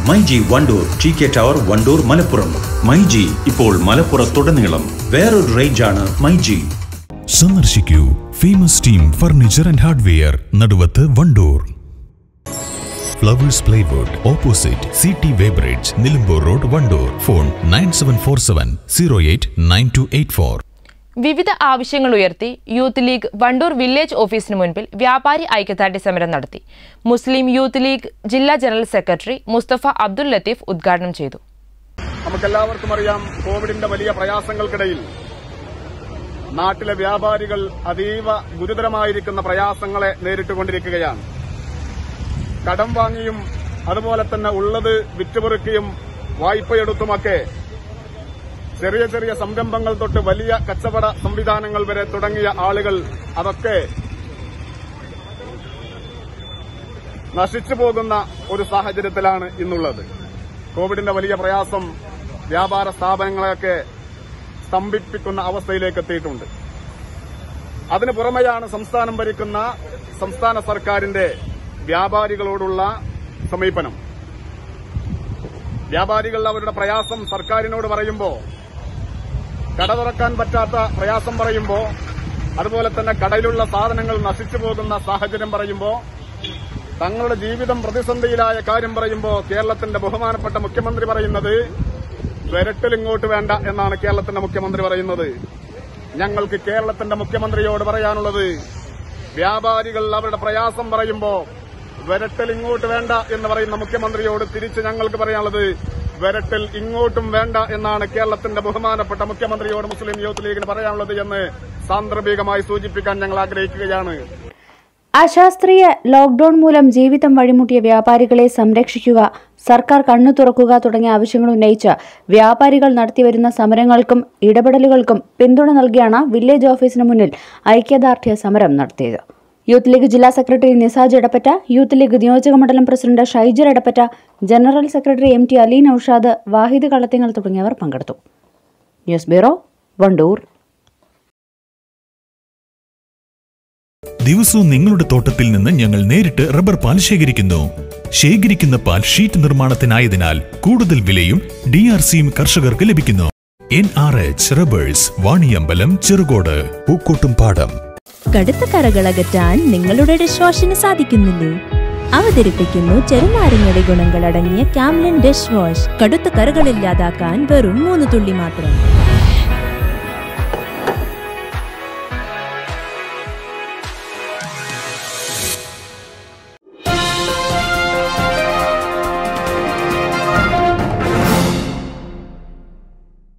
myG Wandoor T K tower Wandoor Malappuram myG ഇപ്പോൾ മലപ്പുറത്തുടനീളം വേറൊരു റേഞ്ചാണ് മൈജി സന്ദർശിക്കൂ famous team furniture and hardware Naduvath Wandoor flowers plywood opposite C T weighbridge Nilambur road Wandoor phone nine seven four seven zero eight nine two eight four വിവിധ ആവശ്യങ്ങൾ ഉയർത്തി youth league Wandoor village ഓഫീസിന് മുൻപിൽ വ്യാപാരി ഐക്യദാർഢ്യ സമരം നടത്തി മുസ്ലിം യൂത്ത് ലീഗ് ജില്ലാ ജനറൽ സെക്രട്ടറി മുസ്തഫ അബ്ദുൽ ലത്തീഫ് ഉദ്ഘാടനം ചെയ്തു നമുക്കെല്ലാവർക്കും അറിയാം കോവിഡിന്റെ വലിയ പ്രയാസങ്ങൾക്കിടയിൽ നാട്ടിലെ വ്യാപാരികൾ അതീവ ഗുരുതരമായിരിക്കുന്ന പ്രയാസങ്ങളെ നേരിട്ടുകൊണ്ടിരിക്കുകയാണ് കടം വാങ്ങിയും അതുപോലെ തന്നെ ഉള്ളത് വിറ്റുപെറുക്കിയും വായ്പയെടുത്തുമൊക്കെ ചെറിയ ചെറിയ സംരംഭങ്ങൾ തൊട്ട് വലിയ കച്ചവട സംവിധാനങ്ങൾ വരെ തുടങ്ങിയ ആളുകൾ അതൊക്കെ നശിച്ചു പോകുന്ന ഒരു സാഹചര്യത്തിലാണ് ഇന്നുള്ളത് കോവിഡിന്റെ വലിയ പ്രയാസം വ്യാപാര സ്ഥാപനങ്ങളെയൊക്കെ സ്തംഭിപ്പിക്കുന്ന അവസ്ഥയിലേക്ക് എത്തിയിട്ടുണ്ട് അതിനു പുറമെയാണ് സംസ്ഥാനം ഭരിക്കുന്ന സംസ്ഥാന സർക്കാരിന്റെ വ്യാപാരികളോടുള്ള സമീപനം വ്യാപാരികൾ അവരുടെ പ്രയാസം സർക്കാരിനോട് പറയുമ്പോൾ കട തുറക്കാൻ പറ്റാത്ത പ്രയാസം പറയുമ്പോൾ അതുപോലെ തന്നെ കടയിലുള്ള സാധനങ്ങൾ നശിച്ചു പോകുന്ന സാഹചര്യം പറയുമ്പോൾ തങ്ങളുടെ ജീവിതം പ്രതിസന്ധിയിലായ കാര്യം പറയുമ്പോൾ കേരളത്തിന്റെ ബഹുമാനപ്പെട്ട മുഖ്യമന്ത്രി പറയുന്നത് വിരട്ടൽ ഇങ്ങോട്ട് വേണ്ട എന്നാണ് കേരളത്തിന്റെ മുഖ്യമന്ത്രി പറയുന്നത് ഞങ്ങൾക്ക് കേരളത്തിന്റെ മുഖ്യമന്ത്രിയോട് പറയാനുള്ളത് വ്യാപാരികൾ അവരുടെ പ്രയാസം പറയുമ്പോൾ വിരട്ടൽ ഇങ്ങോട്ട് വേണ്ട എന്ന് പറയുന്ന മുഖ്യമന്ത്രിയോട് തിരിച്ച് ഞങ്ങൾക്ക് പറയാനുള്ളത് വിരട്ടൽ ഇങ്ങോട്ടും വേണ്ട എന്നാണ് കേരളത്തിന്റെ ബഹുമാനപ്പെട്ട മുഖ്യമന്ത്രിയോട് മുസ്ലിം യൂത്ത് ലീഗിന് പറയാനുള്ളത് എന്ന് സാന്ദർഭികമായി സൂചിപ്പിക്കാൻ ഞങ്ങൾ ആഗ്രഹിക്കുകയാണ് അശാസ്ത്രീയ ലോക്ഡൌൺ മൂലം ജീവിതം വഴിമുട്ടിയ വ്യാപാരികളെ സംരക്ഷിക്കുക സർക്കാർ കണ്ണു തുറക്കുക തുടങ്ങിയ ആവശ്യങ്ങൾ ഉന്നയിച്ച് വ്യാപാരികൾ നടത്തിവരുന്ന സമരങ്ങൾക്കും ഇടപെടലുകൾക്കും പിന്തുണ നൽകിയാണ് വില്ലേജ് ഓഫീസിന് മുന്നിൽ ഐക്യദാർഢ്യ സമരം നടത്തിയത് യൂത്ത് ലീഗ് ജില്ലാ സെക്രട്ടറി നിസാജ് എടപ്പറ്റ യൂത്ത് ലീഗ് നിയോജക മണ്ഡലം president Shaijar Edappatta general secretary M T Ali Noushad Wahid Kalathingal തുടങ്ങിയവർ പങ്കെടുത്തു ന്യൂസ് ബ്യൂറോ വണ്ടൂർ ദിവസവും നിങ്ങളുടെ തോട്ടത്തിൽ നിന്ന് ഞങ്ങൾ നേരിട്ട് റബ്ബർ പാൽ ശേഖരിക്കുന്നു ശേഖരിക്കുന്ന പാൽ ഷീറ്റ് നിർമ്മാണത്തിനായതിനാൽ കൂടുതൽ വിലയും ഡി ആർ സിയും കർഷകർക്ക് ലഭിക്കുന്നു N R H rubbers Vaniyambalam Cherukode Pookkottumpadam കടുത്ത കറകളകറ്റാൻ നിങ്ങളുടെ ഡിഷ് വാഷിന് സാധിക്കുന്നില്ലേ അവതരിപ്പിക്കുന്നു ചെറുനാരങ്ങയുടെ ഗുണങ്ങൾ അടങ്ങിയ ക്യാംലിൻ ഡിഷ് വാഷ് കടുത്ത കറകളില്ലാതാക്കാൻ വെറും മൂന്ന് തുള്ളി മാത്രം